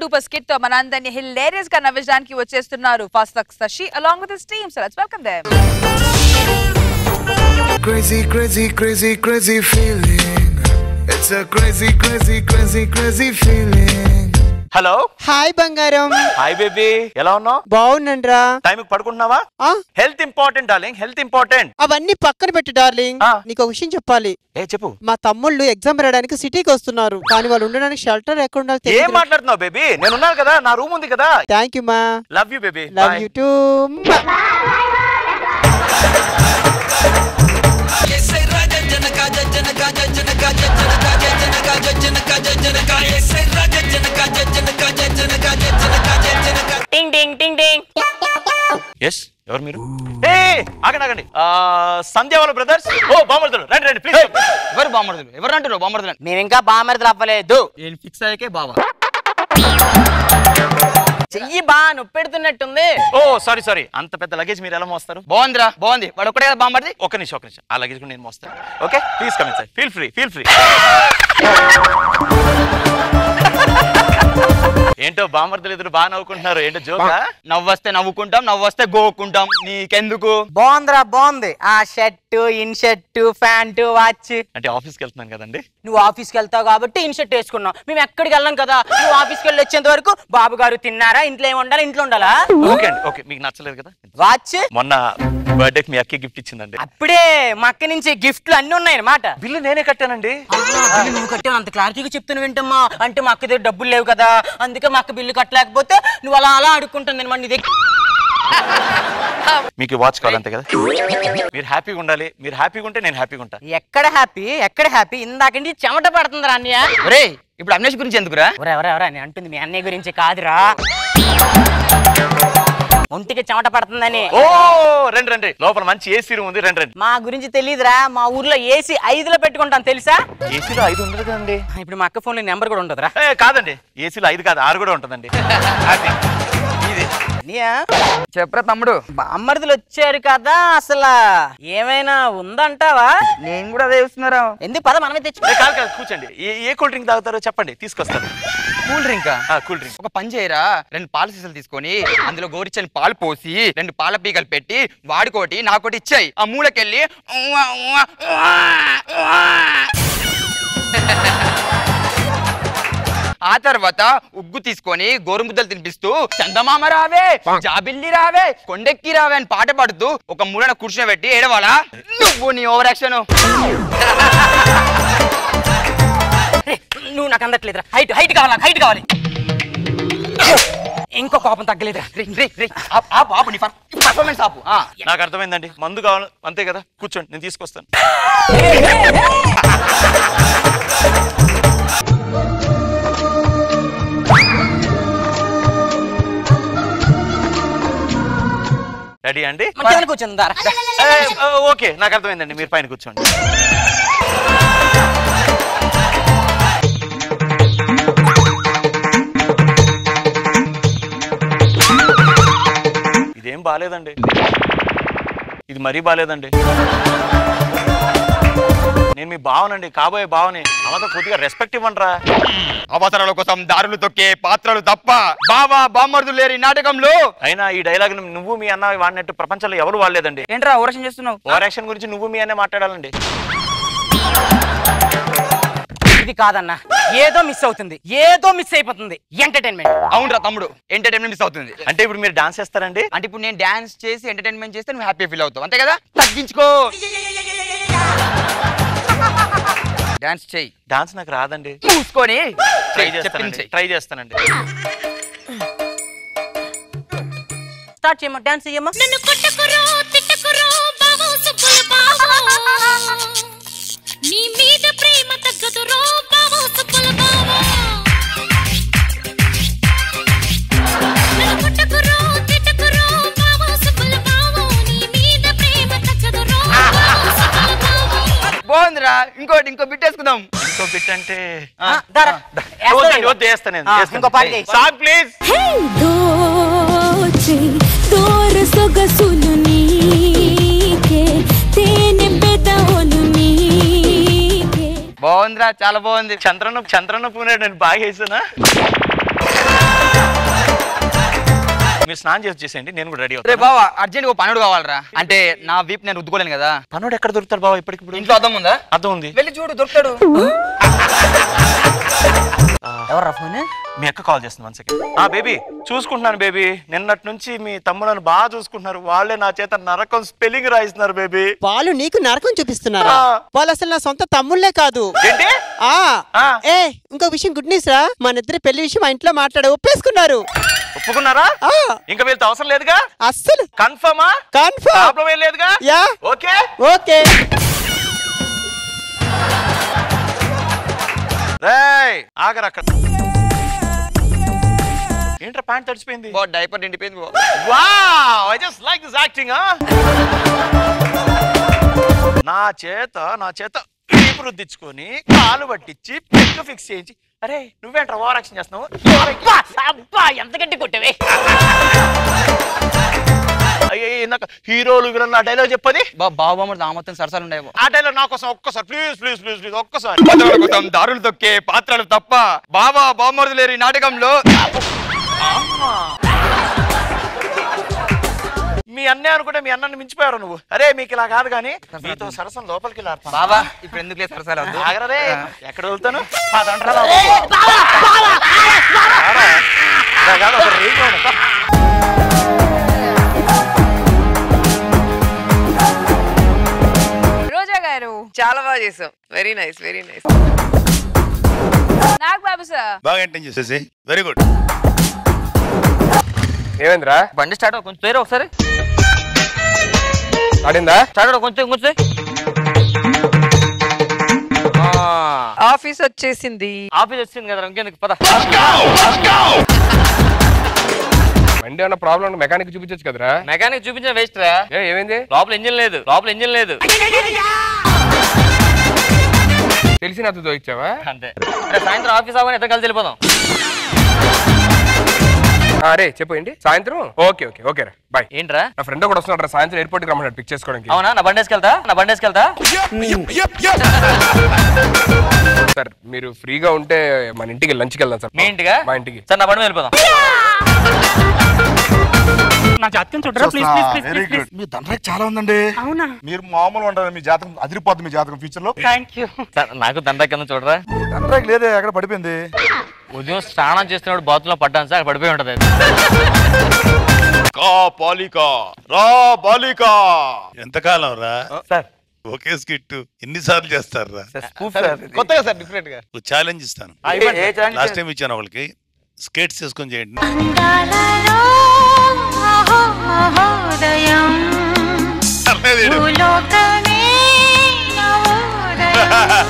Super skit తో మనందరినీ hilarious గా నవ్వించడానికి వచ్చేస్తున్నారు fast Shashi along with his team so let's welcome them Crazy, crazy, crazy, crazy feeling. It's a crazy, crazy, crazy, crazy feeling. Hello hi బంగారం hi baby ఎలా ఉన్నావు బాగున్నాండ్రా టైంకి పడుకుంటున్నావా ఆ? Health important darling health important అవన్నీ పక్కన పెట్టు డార్లింగ్ ఆ. నీకు ఒక విషయం చెప్పాలి ఏ చెప్పు మా తమ్ముళ్ళు ఎగ్జామ్ రాయడానికి సిటీకి వస్తున్నారు కానీ వాళ్ళు ఉండడానికి షెల్టర్ ఎక్కడ ఉండాలో ఏం మాట్లాడుతున్నావు బేబీ నేను ఉన్నాను కదా నా రూమ్ ఉంది కదా థ్యాంక్ యూ మా love you baby love you too టింగ్ టింగ్ టింగ్ టింగ్ ఎస్ ఎవరు మీరు ఏ ఆగండి ఆగండి ఆ, సంధ్య వాళ్ళ బ్రదర్స్ ఓ బామర్దులు రండి రండి ప్లీజ్ ఎవరు బామర్దులు ఎవరు అంటారు బామర్దులు మేము ఇంకా బామరిదలు అవ్వలేదు నేను ఫిక్స్ అయ్యాకే బావా చెయ్యి బా నొప్పి పెడుతున్నట్టుంది ఓ సారీ సారీ అంత పెద్ద లగేజ్ మీరు ఎలా మోస్తారు బాగుందిరా బాగుంది వాడు ఒక్కడే కదా బామర్ది ఒక నిమిషం ఒక నిమిషం ఆ లగేజ్ కూడా నేను మోస్తాను okay please coming sir feel free feel free ఏంటో బామర్దులు ఎదురు బాగా నవ్వుకుంటున్నారు ఏంటో జోకా నవ్వొస్తే నవ్వుకుంటాం నవ్వొస్తే గోకుంటాం నీకెందుకు బాగుందిరా బాగుంది ఆ shirt in shirt pant watch అంటే ఆఫీస్కి వెళ్తున్నాను కదండి నువ్వు ఆఫీస్కి వెళ్తావు కాబట్టి ఇన్ షర్ట్ వేసుకున్నావు మేము ఎక్కడికి వెళ్ళాం కదా నువ్వు ఆఫీస్కి వెళ్ళి వచ్చేంత వరకు బాబు గారు తిన్నారా ఇంట్లో ఏమి ఉండాలి ఇంట్లో ఉండాలా ఓకే అండి ఓకే మీకు నచ్చలేదు కదా వాచ్ మొన్న బర్త్డేకి మీ అక్కే గిఫ్ట్ ఇచ్చిందండి అప్పుడే మా అక్క నుంచి గిఫ్ట్లు అన్ని ఉన్నాయి అన్నమాట బిల్లు నేనే కట్టానండి బిల్లు నువ్వు కట్టావు అంత క్లారిటీగా చెప్తున్నా వింటమ్మా అంటే మా అక్క దగ్గర డబ్బులు లేవు కదా అందుకే మా అక్క బిల్లు కట్టలేకపోతే నువ్వు అలా అలా అడుక్కుంటుంది అనమాట నీ దగ్గర మీకు వాచ్ కావాలంతే కదా మీరు హ్యాపీగా ఉండాలి మీరు హ్యాపీగా ఉంటే నేను హ్యాపీగా ఉంటా ఎక్కడ హ్యాపీ ఎక్కడ హ్యాపీ ఇందాక నుంచి చెమట పడుతుందిరా అన్నయ్య ఒరే ఇప్పుడు అవినాష్ గురించి ఎందుకురా ఒరే ఎవరా ఎవరా నేను అంటుంది మీ అన్నయ్య గురించి కాదురా ఒంటికి చెమట పడుతుందని ఓ రండి రండి లోపల మంచి ఏసీ రూమ్ ఉంది రండి రండి మా గురించి తెలియదురా మా ఊర్లో ఏసీ ఐదులో పెట్టుకుంటాం తెలుసా ఏసీలో ఐదు ఉండదు కదండి ఇప్పుడు మా అక్క ఫోన్లో నెంబర్ కూడా ఉంటుందిరా ఏ కాదండి ఏసీలో ఐదు కాదు ఆరు కూడా ఉంటుందండి అది. ఇది అన్నయ్య చెప్పరా తమ్ముడు బామ్మర్దులు వచ్చారు కదా అసలు ఏమైనా ఉందంటావా నేను కూడా అదే చూస్తున్నారా ఎందుకు పద మనమే తెచ్చు ఏ, కాదు కాదు కూర్చోండి ఏ ఏ కూల్ డ్రింక్ తాగుతారో చెప్పండి తీసుకొస్తాను కూల్ డ్రింక్ ఆ, కూల్ డ్రింక్ ఒక పని చేయరా రెండు పాల సీసాలు తీసుకొని అందులో గోరిచ్చని పాలు పోసి రెండు పాల పీకలు పెట్టి వాడికోటి నాకోటి ఇచ్చాయి ఆ మూలకెళ్ళి ఉవ్వ, ఉవ్వ, ఉవ్వ, ఉవ్వ. ఆ తర్వాత ఉగ్గు తీసుకొని గోరుముద్దలు తినిపిస్తూ చందమామ రావే జాబిల్లి రావే కొండెక్కి రావే అని పాట పాడుతూ ఒక మూలన కూర్చోబెట్టి ఏడవాలా నువ్వు నీ ఓవర్ యాక్షన్ రే, నువ్వు నాకు అందట్లేదురా హైట్ హైట్ కావాలి నాకు హైట్ కావాలి ఇంకో కోపం తగ్గలేదురా రే, రే, రే, ఆపు, ఆపు, ఆపు, నీ పర్ఫార్మెన్స్ ఆపు ఆ. నాకు అర్థమైందండి మందు కావాలి అంతే కదా కూర్చోండి నేను తీసుకొస్తాను రెడీ అండి మన కింద కూర్చుందా ఏ, ఓ, ఓకే నాకు అర్థమైందండి మీరు పైన కూర్చోండి ఇదేం బాగాలేదండి ఇది మరీ బాగాలేదండి నేను మీ భావనండి కాబోయే భావని అమ్మతో కొద్దిగా రెస్పెక్ట్ ఇవ్వండిరా అవసరాల కోసం దారులు తొక్కే పాత్రలు తప్ప బావా బామ్మర్దులు లేరు ఈ నాటకంలో అయినా ఈ డైలాగ్ నువ్వు మీ అన్న వాడినట్టు ప్రపంచంలో ఎవరు వాడలేదండి ఏంట్రా ఓరషన్ చేస్తున్నావు ఓవర్ యాక్షన్ గురించి నువ్వు మీ అన్నే మాట్లాడాలండి ఇది కాదన్నా ఏదో మిస్ అవుతుంది ఏదో మిస్ అయిపోతుంది ఎంటర్టైన్మెంట్ అవునరా తమ్ముడు ఎంటర్టైన్మెంట్ మిస్ అవుతుంది అంటే ఇప్పుడు మీరు డాన్స్ చేస్తారండి అంటే ఇప్పుడు నేను డాన్స్ చేసి ఎంటర్టైన్మెంట్ చేస్తే నువ్వు హ్యాపీ ఫీల్ అవుతావు అంతే కదా తగ్గించుకో డాన్స్ చెయ్యి డాన్స్ నాకు రాదండి చూసుకొని ట్రై చెయ్యి, చెప్పింది చేస్తానండి చెయ్యి. ట్రై చేస్తానండి స్టార్ట్ చేయమ్మా డాన్స్ చేయమ్మా నన్ను కొట్టకురో తిట్టకురో బావో సుబ్బుల బావో నీ మీద ప్రేమ తగ్గదురో బావో సుబ్బుల బావో నన్ను కొట్టకురో తిట్టకురో బావో సుబ్బుల బావో నీ మీద ప్రేమ తగ్గదురో బావో సుబ్బుల బావో బాగుందిరా ఇంకోటి ఇంకో బిట్ వేసుకుందాం ఇంకో బిట్ అంటే ఆ, దారా. వద్దండి, వద్దు వేస్తాను నేను, ఆ, వేస్తాను. ఇంకో పాట చేయి. సాంగ్ ప్లీజ్ హే దోచి దోర సొగసులు నీకే తేనె పెదవులు నీకే బాగుందిరా చాలా బాగుంది చంద్రన్న చంద్రన్న పూనే నేను బాగా వేసానా మీరు స్నానం చేసి వచ్చేసేయండి నేను కూడా రెడీ రే అవుతాను బావా అర్జెంట్ ఒక పనుడు కావాలరా అంటే నా వీప్ నేను రుద్దుకోలేను కదా పనుడు ఎక్కడ దొరుకుతాడు బాబా ఇప్పటికిప్పుడు ఇంట్లో అర్థం ఉందా అర్థం ఉంది వెళ్ళి చూడు దొరుకుతాడు ఎవర్రా ఫోన్ మీ అక్క కాల్ చేస్తుంది వన్ సెకండ్ ఆ బేబీ చూసుకుంటున్నాను బేబీ నిన్నటి నుంచి మీ తమ్ముళ్ళని బాగా చూసుకుంటున్నారు వాళ్ళే నా చేత నరకం స్పెల్లింగ్ రాయిస్తున్నారు బేబీ వాళ్ళు నీకు నరకం చూపిస్తున్నారా ఆ. వాళ్ళు అసలు నా సొంత తమ్ముళ్ళే కాదు ఏంటి ఆ ఆ. ఏ ఇంకో విషయం గుడ్ న్యూస్ రా మన ఇద్దరి పెళ్లి విషయం మా ఇంట్లో మాట్లాడి ఒప్పేసుకున్నారు ఒప్పుకున్నారా ఆ ఇంకా వీళ్ళతో అవసరం లేదుగా అస్సలు కన్ఫర్మా కన్ఫర్మ్ ప్రాబ్లం ఏం లేదుగా యా ఓకే ఓకే రేయ్ ఆగరు అక్కడ ఏంట్రా ప్యాంట్ తడిచిపోయింది బా డైపర్ నిండిపోయింది బా wow I just like this acting నా చేత నా చేత వీపు రుద్దించుకొని కాలు పట్టించి పెగ్గు ఫిక్స్ చేయించి అరే నువ్వేంట్రా ఓవర్ యాక్షన్ చేస్తున్నావు ఎంత గట్టి కొట్టవే అయ్యో ఇందాక హీరోలు విలన్ ఆ డైలాగ్ చెప్పది బా బావ బామ్మడి ఆ మొత్తం సరసాలు ఉన్నాయి బా ఆ డైలాగ్ నా కోసం ఒక్కసారి ప్లీజ్ ప్లీజ్ ప్లీజ్ ప్లీజ్ ఒక్కసారి పదవుల కోసం దారులు తొక్కే పాత్రలు తప్ప బాబా బామ్మరుదు లేరు ఈ నాటకంలో మీ అన్నయ్య అనుకుంటే మీ అన్నని మించిపోయారు నువ్వు అరే మీకు ఇలా కాదు కానీ మీతో సరసం లోపలికి వెళ్ళి ఆడతాను. బాబా ఇప్పుడు ఎందుకులే సరసాలు వద్దు ఆగరా రే ఎక్కడ వెళ్తాను పదండ్రా రా. రారా. ఇలా కాదు, ఒక రేంజ్ ఉంది. రా. రోజా గారు చాలా బాగా చేసాం very nice very nice Nag Babu sir బాగా ఎంటైన్ చేసేసి వెరీ గుడ్ ఏమైందిరా బండి స్టార్ట్ అవ్వ, కొంచెం తేరా ఒకసారి ఆడిందా స్టార్ట్ అవ్వ, కొంచెం కొంచెం ఆఫీస్ వచ్చేసింది ఆఫీస్ వచ్చింది కదా ఇంకెందుకు పద బండి ఏమన్నా ప్రాబ్లం మెకానిక్ చూపించచ్చు కదరా మెకానిక్ చూపించిన వేస్ట్ రా ఏ ఏమైంది లోపల ఇంజిన్ లేదు లోపల ఇంజిన్ లేదు తెలిసిన అతను ఇచ్చావా అంతే రేపు సాయంత్రం ఆఫీస్ అవ్వని ఇద్దరు కలిసి వెళ్ళిపోదాం అరే చెప్పు ఏంటి సాయంత్రం ఓకే ఓకే ఓకే రా బాయ్ ఏంట్రా నా ఫ్రెండ్ కూడా వస్తున్నాడు రా సాయంత్రం ఎయిర్పోర్ట్ కి రమ్మన్నాడు పిక్ చేసుకోవడానికి అవునా నా బండి వేసుకెళ్తా నా బండి వేసుకెళ్తా సార్ మీరు ఫ్రీగా ఉంటే మన ఇంటికి లంచ్కి వెళ్దాం సార్ మీ ఇంటిగా మా ఇంటికి సార్ నా బండి మీద వెళ్ళిపోదాం నా జాతకం చూడరా please please please very good మీ తండ్రికి చాలా ఉందండి అవునా మీరు మామూలు ఉంటారు మీ జాతకం అదిరిపోద్ది మీ జాతకం ఫ్యూచర్ లో థ్యాంక్ యూ సార్ నాకు దండా కింద చూడరా తండ్రికి లేదే ఎక్కడ పడిపోయింది ఉదయం స్నానం చేస్తున్నప్పుడు బాత్రూమ్ లో పడ్డాను సార్ అక్కడ పడిపోయి ఉంటది అది. కా బాలిక రా బాలిక ఎంతకాలం రా సార్ ఒకే స్కిట్ ఎన్నిసార్లు చేస్తారా కొత్తగా సార్ డిఫరెంట్ గా ఛాలెంజ్ ఇస్తాను ఏ challenge? లాస్ట్ టైం ఇచ్చాను వాళ్ళకి స్కేట్స్ చేసుకొని చేయండి అందాలలో మహోదయం పర్లేదు ఈడు. భూలోకమే నవోదయం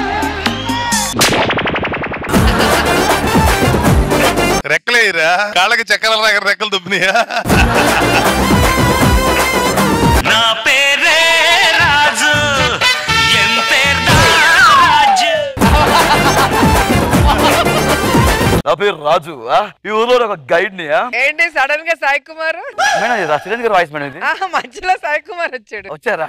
రెక్కలేదురా కాళ్ళకి చక్రాల దగ్గర రెక్కలు దుబ్బినాయా నా పేరే రాజు ఎన్ పేరు రాజు నా పేరు రాజు ఈ ఊర్లో ఒక గైడ్ ని ఏంటి సడన్ గా సాయి కుమార్ మేడం ఇది చిరంజీవి గారి వాయిస్ మేడం ఇది ఆహా, మధ్యలో సాయి కుమార్ వచ్చాడు వచ్చారా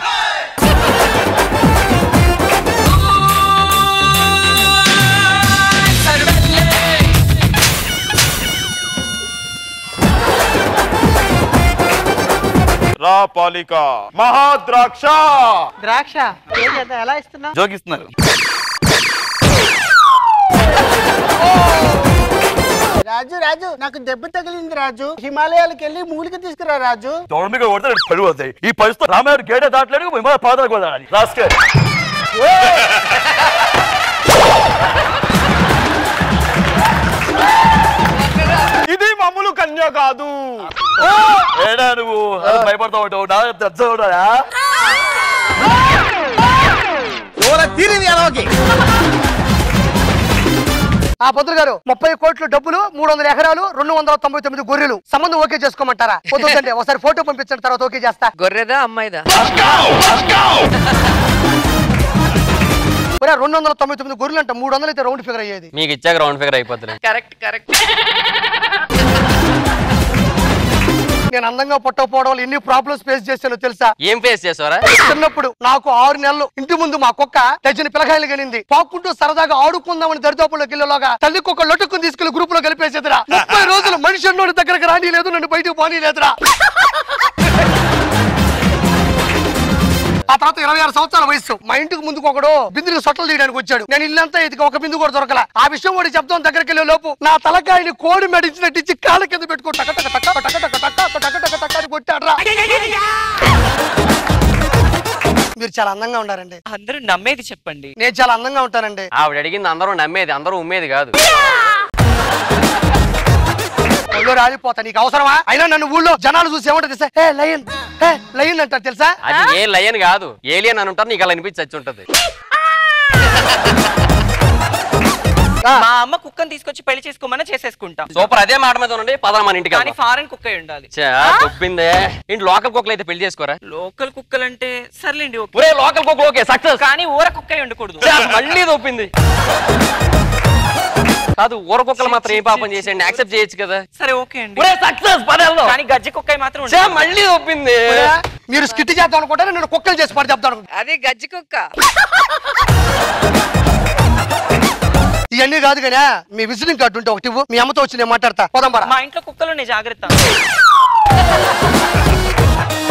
రా పాలిక మహాద్రాక్ష ద్రాక్ష ఏం చేద్దాం ఎలా ఇస్తున్నా జోకిస్తున్నారు రాజు రాజు నాకు దెబ్బ తగిలింది రాజు హిమాలయాలకు వెళ్ళి మూలిక తీసుకురా రాజు తొమ్మిదిగా కొడితే పడి వస్తాయి ఈ పరిస్థితి రామాయణ గేట దాటలేదు విమాన పాదాలు కూడా రాస్కర్ ఇది మామూలు కన్య కాదు ఏడా నువ్వు భయపడతా ఉంటావు నా దర్జా ఉంటాయా ఆ పొద్దులు గారు ముప్పై కోట్లు డబ్బులు మూడు వందల ఎకరాలు రెండు వందల తొంభై తొమ్మిది గొర్రెలు సంబంధం ఓకే చేసుకోమంటారా పొద్దుంటే ఒకసారి ఫోటో పంపించండి తర్వాత ఓకే చేస్తా గొర్రెదా అమ్మాయిదా ఒరే రెండు వందల తొంభై తొమ్మిది గొర్రెలు అంట మూడు వందలు అయితే రౌండ్ ఫిగర్ అయ్యేది మీకు ఇచ్చాక రౌండ్ ఫిగర్ అయిపోతుంది కరెక్ట్ కరెక్ట్ నేను అందంగా పుట్టకపోవడం వల్ల ఎన్ని ప్రాబ్లమ్స్ ఫేస్ చేశానో తెలుసా ఏం ఫేస్ చేసావరా చిన్నప్పుడు నాకు ఆరు నెలలు ఇంటి ముందు మా కుక్క డజన్ పిల్లకాయలు కనింది పాక్కుంటూ సరదాగా ఆడుకుందామని దరిదాపుల్లోకి వెళ్ళేలోగా తల్లి కుక్క లొట్టుకుని తీసుకెళ్లి గ్రూప్ లో కలిపేసేదిరా ముప్పై రోజులు మనిషి అన్నోడి దగ్గరకు రాని లేదు నన్ను బయటకు పోనీ లేదురా ఆ తర్వాత ఇరవై ఆరు సంవత్సరాల వయసు మా ఇంటికి ముందుకు ఒకడు బిందుకు సొట్టలు తీయడానికి వచ్చాడు నేను ఇల్లంతా ఎదిగి ఒక బిందు కూడా దొరకల ఆ విషయం వాడి చెప్తాం దగ్గరికి వెళ్ళే లోపు నా తలకాయని కోడి మెడించినట్టు ఇచ్చి కాళ్ళ కింద పెట్టుకో టక టక టక టక టక టక టక టక టక అని కొట్టాడ్రా మీరు చాలా అందంగా ఉన్నారండి అందరూ నమ్మేది చెప్పండి నేను చాలా అందంగా ఉంటానండి ఆవిడ అడిగింది అందరూ నమ్మేది అందరూ ఉమ్మేది కాదు ఒళ్ళు రాలిపోతా నీకు అవసరమా అయినా నన్ను ఊళ్ళో జనాలు చూసి ఏమంటారు తెలుసా ఏ లయన్ ఏ లయన్ అంటారు తెలుసా అది ఏ లయన్ కాదు ఏలియన్ అని ఉంటారు నీకు అలా అనిపించి చచ్చి ఉంటది మా అమ్మ కుక్కని తీసుకొచ్చి పెళ్లి చేసుకోమని చేసేసుకుంటాం సూపర్ అదే మాట మీద ఉండండి పదరా మన ఇంటికి కానీ వెళ్దాం. ఫారెన్ కుక్క అయి ఉండాలి ఛా, తొప్పిందే ఇంటి లోకల్ కుక్కలు అయితే పెళ్లి చేసుకోరా లోకల్ కుక్కలంటే సర్లేండి ఓకే ఒరే లోకల్ కుక్క ఓకే సక్సెస్ కానీ ఊర కుక్క అయి ఉండకూడదు మళ్ళీ తొప్పింది కాదు ఊర కుక్కలు మాత్రం ఏం పాపం చేసేయండి యాక్సెప్ట్ చేయొచ్చు కదా సరే ఓకే అండి ఒరే సక్సెస్ పదేళ్ళు కానీ గజ్జి కుక్క అయి మాత్రం ఛా, ఉండకూడదు. మళ్ళీ తొప్పింది ఒరే, మీరు స్కిట్ చేద్దాం అనుకుంటారు నేను కుక్కలు చేసి పడి చెప్తాను అనుకుంటా. అది గజ్జి కుక్క ఇవన్నీ కాదు కానీ మీ విజిటింగ్ కార్డు ఉంటే ఒకటి ఇవ్వు. మీ అమ్మతో వచ్చి నేను మాట్లాడతా పోదాం పరా మా ఇంట్లో కుక్కలు ఉన్నాయి జాగ్రత్త